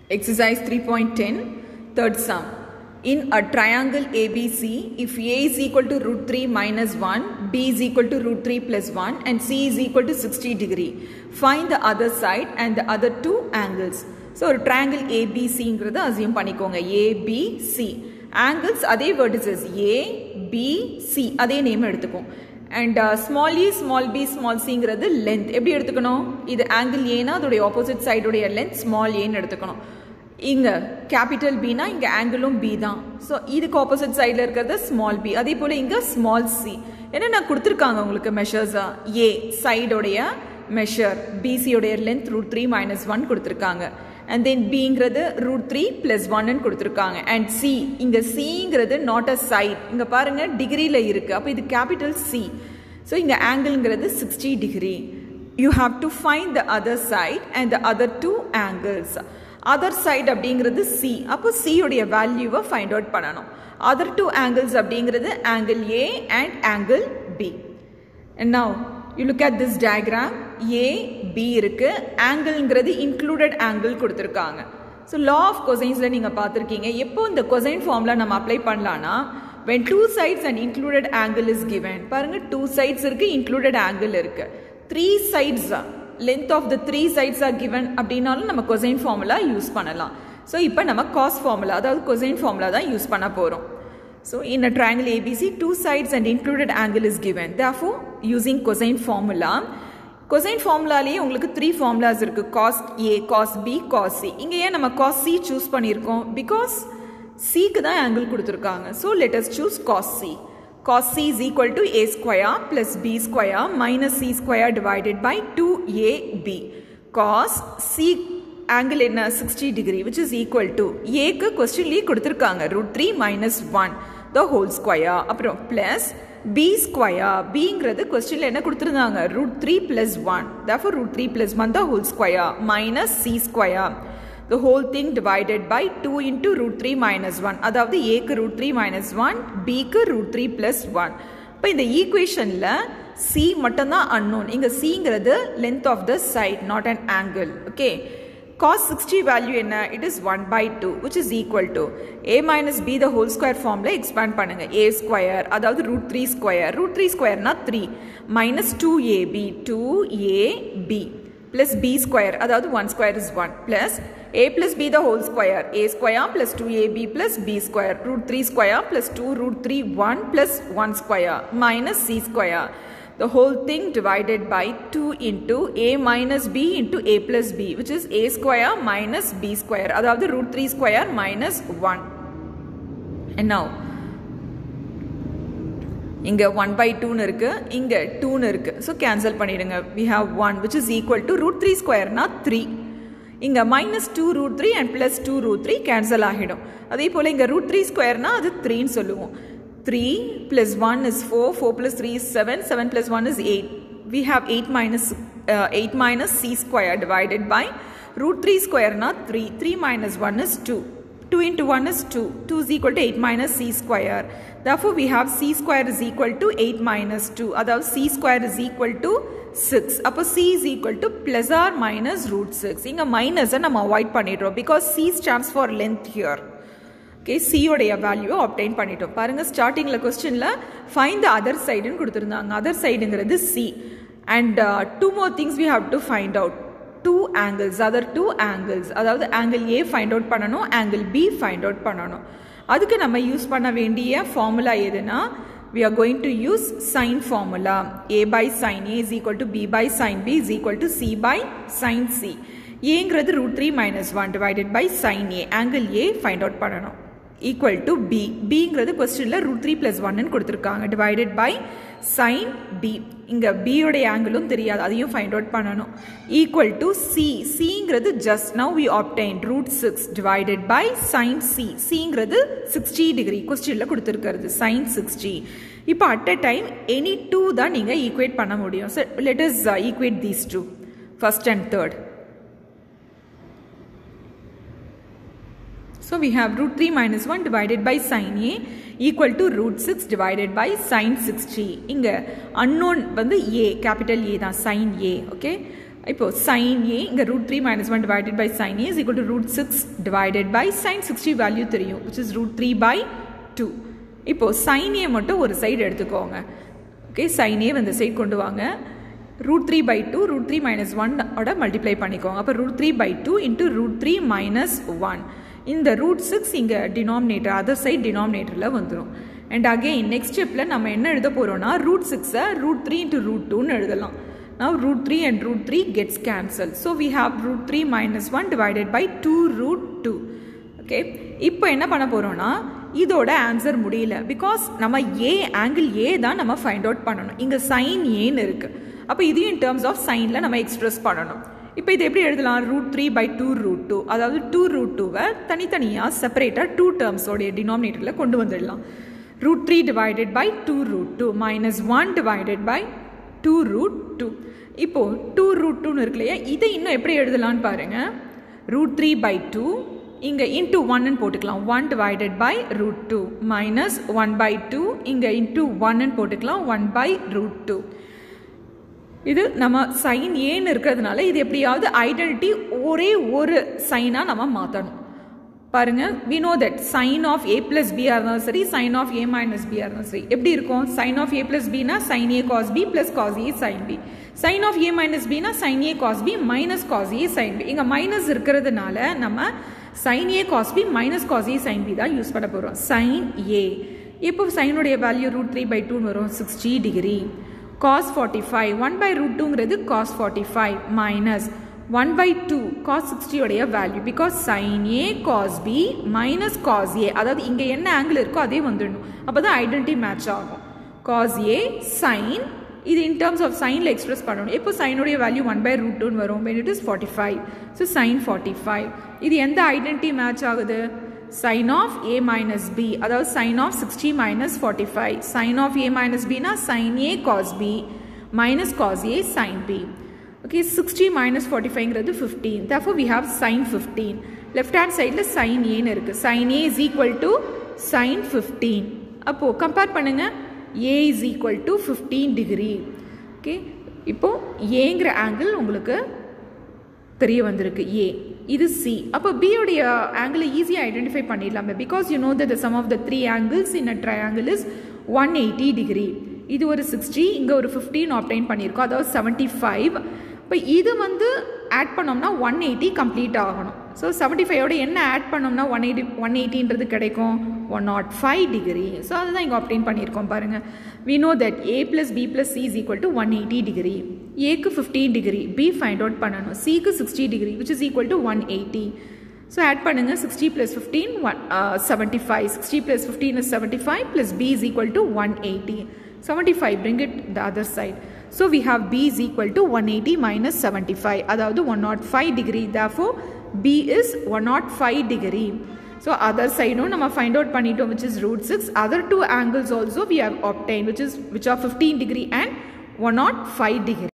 Exercise 3.10, third sum. In a triangle ABC, if A is equal to root 3 minus 1, B is equal to root 3 plus 1, and C is equal to 60 degree, find the other side and the other two angles. So ஒரு triangle ஏபிசிங்கிறத assume பண்ணிக்கோங்க ABC angles அதே vertices A B C அதே name எடுத்துக்கும் and small A small B small சிங்கிறது length எப்படி எடுத்துக்கணும் இது ஆங்கிள் ஏனா அதோடைய ஆப்போசிட் சைடுடைய லென்த் ஸ்மால் ஏன்னு எடுத்துக்கணும் இங்கே கேபிட்டல் பினா இங்கே ஆங்கிளும் பி தான் ஸோ இதுக்கு ஆப்போசிட் சைடில் இருக்கிறது ஸ்மால் பி அதே போல் இங்கே ஸ்மால் சி ஏன்னா நான் கொடுத்துருக்காங்க உங்களுக்கு மெஷர்ஸாக ஏ சைடோடைய மெஷர் பிசியோடைய length root three minus one கொடுத்துருக்காங்க அண்ட் தென் பிங்கிறது ரூட் த்ரீ ப்ளஸ் ஒன்னு கொடுத்துருக்காங்க அண்ட் சி இங்கே சிங்கிறது நாட் அ சைட் இங்கே பாருங்கள் டிகிரியில் இருக்குது அப்போ இது கேபிட்டல் சி ஸோ இங்கே ஆங்கிள்ங்கிறது sixty degree you have to find the other side and the other two angles other side அப்படிங்கிறது சி அப்போ சியோடைய வேல்யூவை ஃபைண்ட் அவுட் பண்ணணும் அதர் டூ ஆங்கிள்ஸ் அப்படிங்கிறது angle A and angle B and now you look at this diagram A B இருக்கு ஆங்கிள்ங்கிறது included angle கொடுத்துருக்காங்க so law of கொசைன்ஸில் நீங்கள் பார்த்துருக்கீங்க எப்போ இந்த கொசைன் ஃபார்மில் நம்ம அப்ளை பண்ணலான்னா when two sides and included angle is given பாருங்கள் டூ சைட்ஸ் இருக்குது இன்க்ளூடட் ஆங்கிள் இருக்குது three sides length of the three sides are given அப்படின்னாலும் நம்ம கொசைன் ஃபார்முலா யூஸ் பண்ணலாம் ஸோ இப்போ நம்ம காஸ் ஃபார்முலா அதாவது கொசைன் ஃபார்முலா தான் யூஸ் பண்ண போகிறோம் So in a triangle ABC, two sides and included angle is given. Therefore, using cosine formula, cosine formulaலேயே உங்களுக்கு த்ரீ ஃபார்முலாஸ் இருக்கு cos A cos B cos C இங்கே ஏன் நம்ம காஸ் சி சூஸ் பண்ணியிருக்கோம் பிகாஸ் சிக்கு தான் ஆங்கிள் கொடுத்துருக்காங்க so let us choose cos C cos C is equal to A square plus B square minus C square divided by two A B cos C angle என்ன sixty degree which is equal to ஏக்கு கொஸ்டின்லேயே கொடுத்துருக்காங்க root three minus one the whole square அப்புறம் plus B square பிங்கிறது கொஸ்டினில் என்ன கொடுத்துருந்தாங்க root three plus one தஃபர் root three plus one the whole square minus C square the whole thing divided by two into root three minus one அதாவது ஏக்கு root three minus one பிக்கு root three plus one இப்போ இந்த ஈக்குவேஷனில் C மட்டும்தான் unknown இங்கே சிங்கிறது length of the side not an angle okay cos 60 value என்ன it is 1 by 2 which is equal to a minus b the whole square formula expand பண்ணுங்க a square அதாவது root 3 square root 3 square நா 3 minus 2ab 2ab plus b square அதாவது 1 square is 1 plus a plus b the whole square a square plus 2ab plus b square root 3 square plus 2 root 3 1 plus 1 square minus c square the whole thing divided by 2 into a minus b into a plus b which is a square minus b square அதாவது root 3 square minus 1 and now இங்க 1 by 2 இருக்கு இங்க 2 இருக்கு so cancel பண்ணிடுங்க we have 1 which is equal to root 3 square na 3 இங்க minus 2 root 3 and plus 2 root 3 cancel ஆகிடும் அதே போல இங்க root 3 square na அது 3 ன்னு சொல்லுவோம் 3 plus 1 is 4, 4 plus 3 is 7, 7 plus 1 is 8. We have 8 minus, uh, 8 minus c square divided by root 3 square not 3. 3 minus 1 is 2. 2 into 1 is 2. 2 is equal to 8 minus c square. Therefore, we have c square is equal to 8 minus 2. That c square is equal to 6. அப்போ c is equal to plus or minus root 6. இங்க minus நம்ம avoid பண்ணிடுறோம் because c stands for length here. Okay சியோடைய வேல்யூவை obtain பண்ணிட்டோம் பாருங்க ஸ்டார்டிங்கில் கொஸ்டினில் ஃபைன் த அதர் சைடுன்னு கொடுத்துருந்தாங்க அதர் சைடுங்கிறது C and two more things we have to find out two angles other two angles அதாவது ஆங்கிள் ஏ ஃபைண்ட் அவுட் பண்ணணும் ஆங்கிள் பி ஃபைண்ட் அவுட் பண்ணணும் அதுக்கு நம்ம யூஸ் பண்ண வேண்டிய ஃபார்முலா எதுனா we are going to use sine formula a by sine a is equal to b by sine b is equal to c by sine c ஏங்கிறது root three minus one divided by sine A angle A find out பண்ணணும் equal to B பிங்கிறது கொஸ்டினில் root three plus ஒன்னு கொடுத்துருக்காங்க divided by sign B இங்கே பியோடைய ஆங்கிளும் தெரியாது அதையும் ஃபைண்ட் அவுட் பண்ணணும் ஈக்குவல் டு சி சிங்கிறது just now we obtain root six divided by sine C சிங்கிறது சிக்ஸ்டி டிகிரி கொஸ்டினில் கொடுத்துருக்கிறது சைன் சிக்ஸ்டி இப்போ at a time any two தான் நீங்கள் ஈக்குவேட் பண்ண முடியும் so let us equate these two first and third So we have root 3 minus 1 divided by sin A equal to root 6 divided by sin 60. இங்க unknown வந்து A, capital A தான் sin A, okay? இப்போ sin a இங்கே root three minus one divided by sine A is equal to root six divided by sine sixty value தெரியும் which is root three by two இப்போ sin a மட்டும் ஒரு side எடுத்துக்கோங்க okay sin a இந்த side கொண்டு வாங்க root three by two root three minus ஒன்னோட multiply பண்ணிக்கோங்க அப்போ root three by two into root three minus one இந்த ரூட் சிக்ஸ் இங்கே டினாமினேட்டர் அதர் சைட் டினாமினேட்டரில் வந்துடும் அண்ட் அகெயின் நெக்ஸ்ட் ஸ்டெப்பில் நம்ம என்ன எழுத போகிறோம்னா ரூட் சிக்ஸை ரூட் த்ரீ இன்ட்டு ரூட் டூன்னு எழுதலாம் now root 3 and root 3 gets cancelled so we have root 3 minus 1 divided by 2 root 2 okay இப்போ என்ன பண்ண போறோம்னா இதோட ஆன்சர் முடியல பிகாஸ் நம்ம ஏ ஆங்கிள் ஏ தான் நம்ம ஃபைண்ட் அவுட் பண்ணணும் இங்கே சைன் ஏன்னு இருக்கு அப்போ இதையும் இன் டேர்ம்ஸ் ஆஃப் சைனில் நம்ம எக்ஸ்பிரஸ் பண்ணணும் இப்போ இது எப்படி எழுதலாம் root three by two root two அதாவது டூ ரூட் டூவை தனித்தனியாக செப்பரேட்டாக டூ டேர்ம்ஸோடைய டினாமினேட்டரில் கொண்டு வந்துடலாம் root three divided by two root two minus one divided by two root two இப்போ டூ ரூட் டூன்னு இருக்கு இல்லையா இதை இன்னும் எப்படி எழுதலான்னு பாருங்க ரூட் த்ரீ பை டூ இங்கே இன்டூ ஒன்னு போட்டுக்கலாம் one divided by root two minus one by two இங்கே இன்டூ ஒன்னு போட்டுக்கலாம் ஒன் பை ரூட் டூ இது நம்ம சைன் ஏன்னு இருக்கிறதுனால இது எப்படியாவது ஐடென்டிட்டி ஒரே ஒரு சைனாக நம்ம மாற்றணும் பாருங்க we know that sine of A plus பியாக இருந்தாலும் சரி சைன் ஆஃப் ஏ மைனஸ் பியாக இருந்தாலும் சரி எப்படி இருக்கும் சைன் ஆஃப் ஏ பிளஸ் பினா sine A cos B plus cos A sine B sine of A minus பினா sine A cos B minus cos A sine B இங்கே மைனஸ் இருக்கிறதுனால நம்ம sine A cos B minus cos A sine B தான் use பண்ண போகிறோம் sine ஏ இப்போ சைனுடைய value root three by டூன்னு வரும் sixty degree cos forty five one by root டூங்கிறது cos forty five minus one by two cos சிக்ஸ்டியோடைய value because sine A cos B minus cos A அதாவது இங்கே என்ன ஆங்கிள் இருக்கோ அதே வந்துடணும் அப்போ தான் ஐடென்டி மேட்ச் ஆகும் காஸ் ஏ சைன் இது இன் டேர்ம்ஸ் ஆஃப் சைனில் எக்ஸ்பிரஸ் பண்ணணும் எப்போ சைனுடைய வேல்யூ ஒன் பை ரூட் டூன்னு வரும் when it is forty five so sine forty five இது எந்த ஐடென்டி மேட்ச் ஆகுது sine of A minus B அதாவது sine of sixty minus forty five sine of A minus பினா sine A cos B minus cos A sine B okay 60 minus 45ங்கிறது 15 therefore we have sin 15 left hand sideல sin a னு இருக்கு sin a is equal to sin 15 அப்போ compare பண்ணுங்க a is equal to 15 degree okay இப்போ ஏங்கிற angle உங்களுக்கு தெரிய வந்திருக்கு ஏ இது சி அப்போ பி உடைய ஆங்கிளை ஈஸியாக ஐடென்டிஃபை பண்ணிடலாமே because you know the sum of the three angles in a triangle is one eighty degree இது ஒரு சிக்ஸ்டி இங்கே ஒரு ஃபிஃப்டீன் ஆப்டைன் பண்ணியிருக்கோம் அதாவது செவன்ட்டி ஃபைவ் இப்போ இது வந்து ஆட் பண்ணோம்னா ஒன் எயிட்டி கம்ப்ளீட் ஆகணும் ஸோ செவன்ட்டி ஃபைவோட என்ன ஆட் பண்ணோம்னா ஒன் எயிட்டி ஒன் எயிட்டின்றது கிடைக்கும் one not five degree so அதுதான் இங்கே ஆப்டைன் பண்ணியிருக்கோம் பாருங்கள் we know that A plus B plus C is equal to one eighty degree ஏக்கு fifteen degree B find out பண்ணணும் சிக்கு sixty degree which is equal to one eighty so add பண்ணுங்க sixty plus fifteen one seventy five sixty plus fifteen is seventy five plus B is equal to one eighty seventy five bring it the other side so we have B is equal to one eighty minus seventy five அதாவது one not five degree therefore B is one not five degree so other சைடும் நம்ம find out பண்ணிட்டோம் which is root six other two angles also we have obtain which is which are fifteen degree and one not five degree